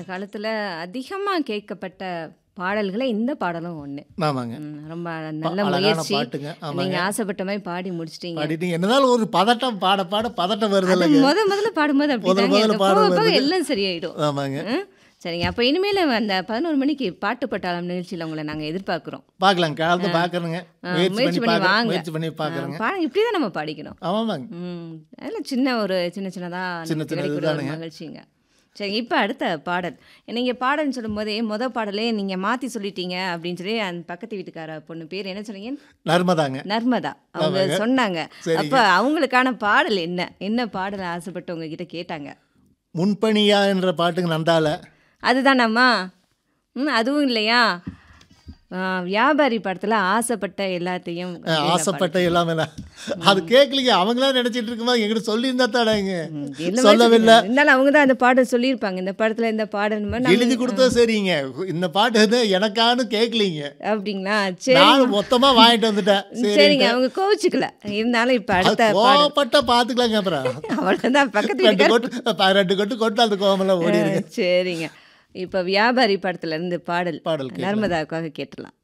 காலத்துல அதிகமா கேட்கப்பட்ட பாடல்கள இந்த பாடலும் ஒண்ணு. ஆமாங்க. ம். ரொம்ப ப நல்ல அழகான முயற்சி. பாட்டுங்க. ஆமாங்க. நீங்க ஆசைப்பட்ட மாரி பாடி முடிச்சிட்டீங்க. பாடிட்டீங்க. என்னனாலும் ஒரு பதட்டம் பாட பாட பதட்டம் அது வருதுல்லங்க. மொத மொதல்ல பாடும்போது முதல் அப்படிதாங்க முதல்ல இருக்கும். போக பாடும்போது போக வருதுங்க. எல்லாம் சரியாயிடும். ஆமாங்க. ம். சரிங்க. அப்ப இனிமேலு அந்த 11 மணிக்கு பாட்டு பட்டாளம் நிகழ்ச்சியில உங்கள நாங்க எதிர்பார்க்கிறோம். பார்க்கலாங்க. கலந்து பார்க்குறேங்க. ஆ, முயற்சி முயற்சி பண்ணி பண்ணி பார்க்குறேன். வாங்க. முயற்சி பண்ணி ஆ, பார்க்குறேங்க. பாருங்க இப்படி தான் நம்ம பாடிக்கணும். ஆமாங்க. ம். அதெல்லாம் சின்ன ஒரு சின்ன சின்னதா சின்ன நமக்கு சின்ன கிடைக்கக்கூடிய ஒரு இதுதானுங்க. மகிழ்ச்சிங்க. சரி இப்ப அடுத்த பாடல். நீங்க பாடல்ன்னு சொல்லும்போதே மொத பாடலே நீங்க மாத்தி சொல்லிட்டீங்க அப்படின்னு சொல்லி அந்த பக்கத்து வீட்டுக்கார பொண்ணு பேர் என்ன சொன்னீங்க? நர்மதாங்க. நர்மதா. அவங்க ஆமாங்க. சொன்னாங்க. அப்ப சரிங்க. அவங்களுக்கான பாடல் என்ன? என்ன பாடல் ஆசைப்பட்டு உங்ககிட்ட கேட்டாங்க? முன்பணியா என்ற பாட்டுங்க நந்தால. அதுதானாம்மா? ம். அதுவும் இல்லையா? ஆ, வியாபாரி படத்துல ஆசைப்பட்ட எல்லாத்தையும் அ அப்படின்னு ஆசைப்பட்ட பாடல். எல்லாமே நான் அது கேட்கலைங்க. அவங்களா நினைச்சிட்டு இருக்கும்போது என்கிட்ட சொல்லியிருந்தா தானேங்க. ம். என்ன மாதிரி சொல்லவில்லை. சொல்றீங்க? இருந்தாலும் அவங்க தான் அந்த பாடல் சொல்லியிருப்பாங்க. இந்த படத்துல இந்த பாடல் மாதிரி எழுதி நாங்க கொடுத்தா சரிங்க. இந்த பாட்டு வந்து எனக்கான்னு கேட்கலீங்க. அப்படிங்களா? சரிங்க. நான் மொத்தமா வாங்கிட்டு வந்துட்டேன். சரிங்க. சரின்ட்டு. அவங்க கோவிச்சுக்கல. இருந்தாலும் இப்ப அது அடுத்த பாடல். கோவப்பட்டா பார்த்துக்கலாங்க அப்புறம். அவ்வளவுதான் பக்கத்து 2 வீட்டுக்கார கொட்டு ப 2 கொட்டு கொட்டு அந்த கோவமெல்லாம் ஆ, ஓடிருங்க. சரிங்க. இப்ப வியாபாரி படத்துல இருந்து பாடல் பாடல் கேட்கலாம். நர்மதாவுக்காக கேட்டுடலாம்.